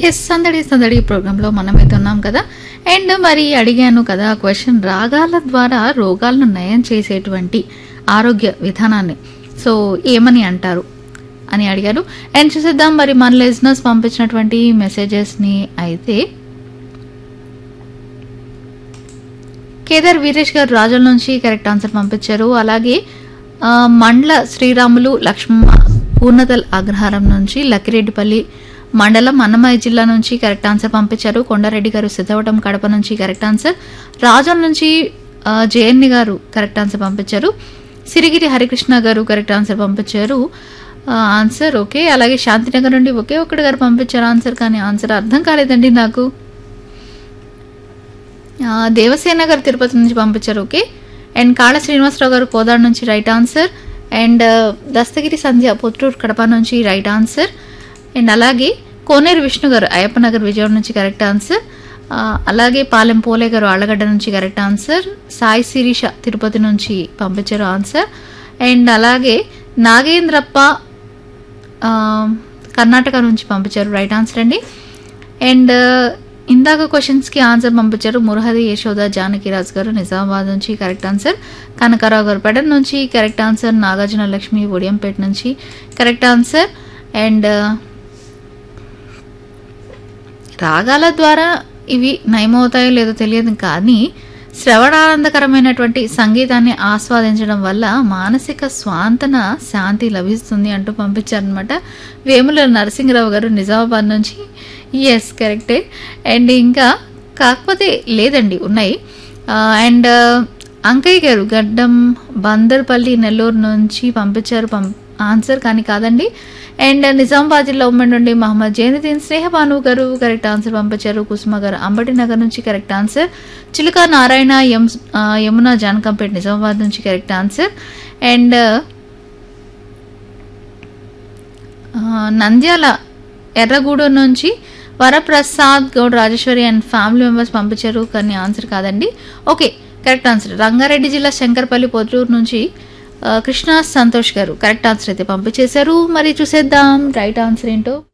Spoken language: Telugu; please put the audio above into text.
ఎస్ సందడి సందడి ప్రోగ్రాంలో మనమైతే ఉన్నాం కదా అండ్ మరి అడిగాను కదా క్వశ్చన్ రాగాల ద్వారా రోగాలను నయం చేసేటువంటి ఆరోగ్య విధానాన్ని సో ఏమని అంటారు అని అడిగారు అండ్ చూసేద్దాం మరి మన లిజినెస్ పంపించినటువంటి మెసేజెస్ని అయితే కేదార్ వీరేష్ గారు రాజుల నుంచి కరెక్ట్ ఆన్సర్ పంపించారు అలాగే ఆ, మండల శ్రీరాములు లక్ష్మమ్మ పూర్ణతల్ అగ్రహారం నుంచి లక్కిరెడ్డిపల్లి మండలం అన్నమయ్య జిల్లా నుంచి కరెక్ట్ ఆన్సర్ పంపించారు కొండారెడ్డి గారు సిద్ధవటం కడప నుంచి కరెక్ట్ ఆన్సర్ రాజం నుంచి ఆ, జయన్ని గారు కరెక్ట్ ఆన్సర్ పంపించారు సిరిగిరి హరికృష్ణ గారు కరెక్ట్ ఆన్సర్ పంపించారు ఆ, ఆన్సర్ ఓకే అలాగే శాంతినగర్ నుండి ఒకే ఒక్కటి గారు పంపించారు ఆన్సర్ కానీ ఆన్సర్ అర్థం కాలేదండి నాకు ఆ, దేవసేన గారు తిరుపతి నుంచి పంపించారు ఓకే అండ్ కాళ శ్రీనివాసరావు గారు కోదాడు నుంచి right answer and Dastagiri Sandhya Puttur Kadapa నుంచి రైట్ ఆన్సర్ అండ్ అలాగే కోనేరు విష్ణు గారు అయ్యప్ప నగర్ విజయవాడ నుంచి కరెక్ట్ ఆన్సర్ ఆ, అలాగే పాలెం పోలే గారు ఆళ్ళగడ్డ నుంచి కరెక్ట్ ఆన్సర్ సాయి శిరీష తిరుపతి నుంచి పంపించారు ఆన్సర్ అండ్ అలాగే నాగేంద్రప్ప ఆ, కర్ణాటక నుంచి పంపించారు రైట్ ఆన్సర్ అండి అండ్ ఇందాక క్వశ్చన్స్కి ఆన్సర్ పంపించారు మురహరి యశోద జానకిరాజ్ గారు నిజామాబాద్ నుంచి కరెక్ట్ ఆన్సర్ కనకారావు గారు పెడన్ నుంచి కరెక్ట్ ఆన్సర్ నాగార్జున లక్ష్మి ఒడియంపేట నుంచి కరెక్ట్ ఆన్సర్ అండ్ రాగాల ద్వారా ఇవి నయమవుతాయో లేదో తెలియదు కానీ శ్రవణానందకరమైనటువంటి సంగీతాన్ని ఆస్వాదించడం వల్ల మానసిక స్వాంతన శాంతి లభిస్తుంది అంటూ పంపించారనమాట వేముల నరసింహరావు గారు నిజామాబాద్ నుంచి ఎస్ కరెక్టే అండ్ ఇంకా కాకపోతే లేదండి ఉన్నాయి అండ్ అంకయ్య గారు గడ్డం బందర్పల్లి నెల్లూరు నుంచి పంపించారు పం ఆన్సర్ కానీ కాదండి అండ్ నిజామాబాద్ జిల్లా ఉమ్మడి నుండి మహమ్మద్ జైనుద్దీన్ స్నేహబాను గారు కరెక్ట్ ఆన్సర్ పంపించారు కుసుమ గారు అంబటి నగర్ నుంచి కరెక్ట్ ఆన్సర్ చిలుక నారాయణ యం ఆ, యమున జానకంపేట్ నిజామాబాద్ నుంచి కరెక్ట్ ఆన్సర్ అండ్ ఆ, నంద్యాల ఎర్రగూడెం నుంచి Varaprasad Goud Rajeswari and family members పంపించారు కానీ ఆన్సర్ కాదండి ఓకే కరెక్ట్ ఆన్సర్ రంగారెడ్డి జిల్లా శంకర్పల్లి పొద్రూరు నుంచి ఆ, కృష్ణ సంతోష్ గారు కరెక్ట్ ఆన్సర్ అయితే పంపించేశారు మరి చూసేద్దాం రైట్ ఆన్సర్ ఏంటో